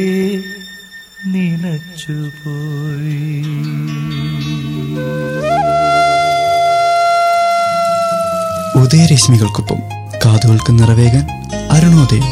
ഉദയരശ്മികൾക്കൊപ്പം കാതുകൾക്ക് നിറവേകാൻ അരുണോദയം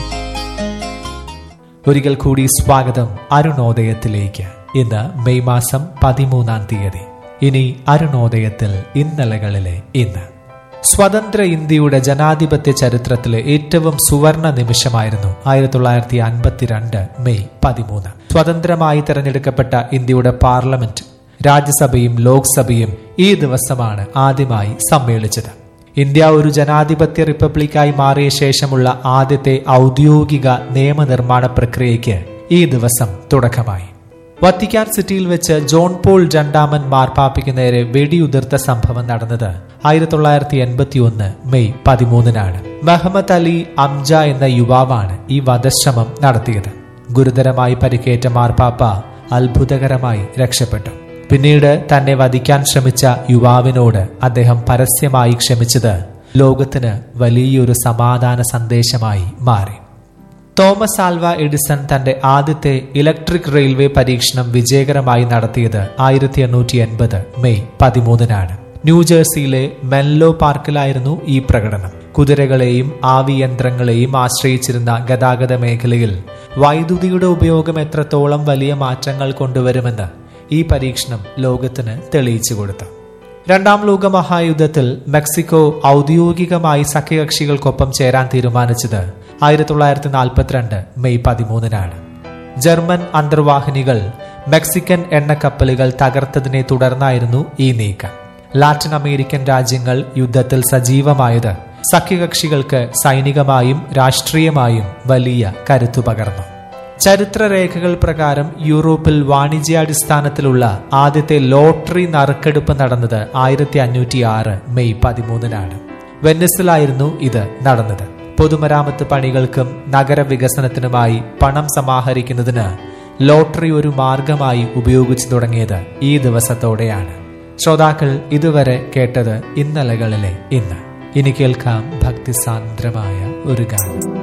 ഒരിക്കൽ കൂടി സ്വാഗതം അരുണോദയത്തിലേക്ക് ഇന്ന് മെയ് മാസം പതിമൂന്നാം തീയതി ഇനി അരുണോദയത്തിൽ ഇന്നലകളിലെ ഇന്ന് സ്വതന്ത്ര ഇന്ത്യയുടെ ജനാധിപത്യ ചരിത്രത്തിലെ ഏറ്റവും സുവർണ നിമിഷമായിരുന്നു ആയിരത്തി തൊള്ളായിരത്തി അൻപത്തിരണ്ട് മെയ് പതിമൂന്ന് സ്വതന്ത്രമായി തെരഞ്ഞെടുക്കപ്പെട്ട ഇന്ത്യയുടെ പാർലമെന്റ് രാജ്യസഭയും ലോക്സഭയും ഈ ദിവസമാണ് ആദ്യമായി സമ്മേളിച്ചത് ഇന്ത്യ ഒരു ജനാധിപത്യ റിപ്പബ്ലിക്കായി മാറിയ ശേഷമുള്ള ആദ്യത്തെ ഔദ്യോഗിക നിയമനിർമ്മാണ പ്രക്രിയയ്ക്ക് ഈ ദിവസം തുടക്കമായി വത്തിക്കാൻ സിറ്റിയിൽ വെച്ച് ജോൺ പോൾ രണ്ടാമൻ മാർപ്പാപ്പയ്ക്ക് നേരെ വെടിയുതിർത്ത സംഭവം നടന്നത് ആയിരത്തി തൊള്ളായിരത്തി എൺപത്തി ഒന്ന് മെയ് പതിമൂന്നിനാണ് മെഹമ്മദ് അലി അംജ എന്ന യുവാവാണ് ഈ വധശ്രമം നടത്തിയത് ഗുരുതരമായി പരിക്കേറ്റ മാർപ്പാപ്പ അത്ഭുതകരമായി രക്ഷപ്പെട്ടു പിന്നീട് തന്നെ വധിക്കാൻ ശ്രമിച്ച യുവാവിനോട് അദ്ദേഹം പരസ്യമായി ക്ഷമിച്ചത് ലോകത്തിന് വലിയൊരു സമാധാന സന്ദേശമായി മാറി തോമസ് ആൽവ എഡിസൺ തന്റെ ആദ്യത്തെ ഇലക്ട്രിക് റെയിൽവേ പരീക്ഷണം വിജയകരമായി നടത്തിയത് ആയിരത്തി എണ്ണൂറ്റി എൺപത് മെയ് പതിമൂന്നിനാണ് ന്യൂജേഴ്സിയിലെ മെൻലോ പാർക്കിലായിരുന്നു ഈ പ്രകടനം കുതിരകളെയും ആവിയന്ത്രങ്ങളെയും ആശ്രയിച്ചിരുന്ന ഗതാഗത മേഖലയിൽ വൈദ്യുതിയുടെ ഉപയോഗം എത്രത്തോളം വലിയ മാറ്റങ്ങൾ കൊണ്ടുവരുമെന്ന് ഈ പരീക്ഷണം ലോകത്തിന് തെളിയിച്ചു കൊടുത്തു രണ്ടാം ലോക മഹായുദ്ധത്തിൽ മെക്സിക്കോ ഔദ്യോഗികമായി സഖ്യകക്ഷികൾക്കൊപ്പം ചേരാൻ തീരുമാനിച്ചത് ആയിരത്തി തൊള്ളായിരത്തി നാൽപ്പത്തിരണ്ട് മെയ് പതിമൂന്നിനാണ് ജർമ്മൻ അന്തർവാഹിനികൾ മെക്സിക്കൻ എണ്ണക്കപ്പലുകൾ തകർത്തതിനെ തുടർന്നായിരുന്നു ഈ നീക്കം ലാറ്റിൻ അമേരിക്കൻ രാജ്യങ്ങൾ യുദ്ധത്തിൽ സജീവമായത് സഖ്യകക്ഷികൾക്ക് സൈനികമായും രാഷ്ട്രീയമായും വലിയ കരുത്തു പകർന്നു ചരിത്രരേഖകൾ പ്രകാരം യൂറോപ്പിൽ വാണിജ്യാടിസ്ഥാനത്തിലുള്ള ആദ്യത്തെ ലോട്ടറി നറുക്കെടുപ്പ് നടന്നത് ആയിരത്തി അഞ്ഞൂറ്റി ആറ് മെയ് പതിമൂന്നിനാണ് വെന്നിസിലായിരുന്നു ഇത് നടന്നത് പൊതുമരാമത്ത് പണികൾക്കും നഗരവികസനത്തിനുമായി പണം സമാഹരിക്കുന്നതിന് ലോട്ടറി ഒരു മാർഗമായി ഉപയോഗിച്ചു തുടങ്ങിയത് ഈ ദിവസത്തോടെയാണ് ശ്രോതാക്കൾ ഇതുവരെ കേട്ടത് ഇന്നലകളിലെ ഇന്ന് ഇനി കേൾക്കാം ഭക്തിസാന്ദ്രമായ ഒരു ഗാനം